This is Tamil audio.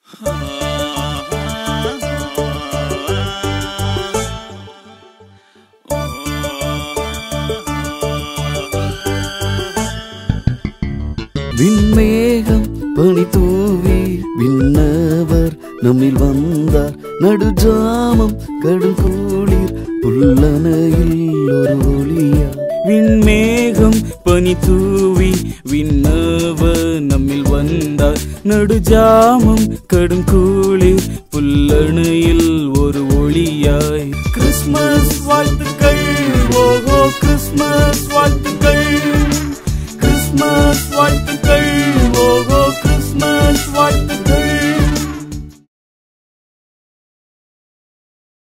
விண்மேகம் பனி தூவி விண்ணவர் நம்மில் வந்தார் நடுஜாமம் கடும் குளிர் புல்லனையில் ஒரு ஒளியா விண்மேகம் பனி தூவி விண்ணவ நம்மில் வந்தார் நடுஜாமம் கடும் கூளிர் புல்லணையில் ஒரு ஒளியாய் கிறிஸ்மஸ் வாழ்த்து